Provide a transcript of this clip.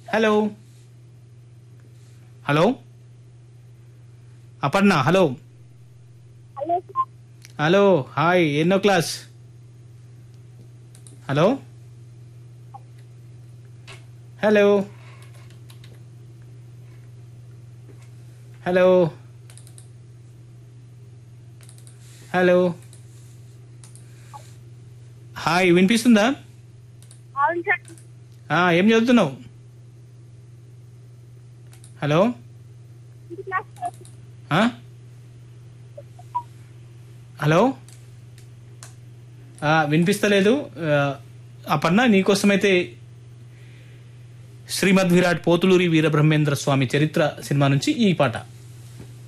Hello hello Aparna hello hello sir hello hi ఎన్నో class hello hello hello hello hi వినిపిస్తుందా అవును sir ఆ, ఏం చదువుతున్నావు హలో ఇది క్లాస్ సార్. ఆ? హలో ఆ, వినిపిస్తలేదు ఆ, అపర్ణ నీకోసమైతే శ్రీమద్ విరాట్ పోతులూరి వీరబ్రహ్మేంద్ర స్వామి చరిత్ర సినిమా నుంచి ఈ పాట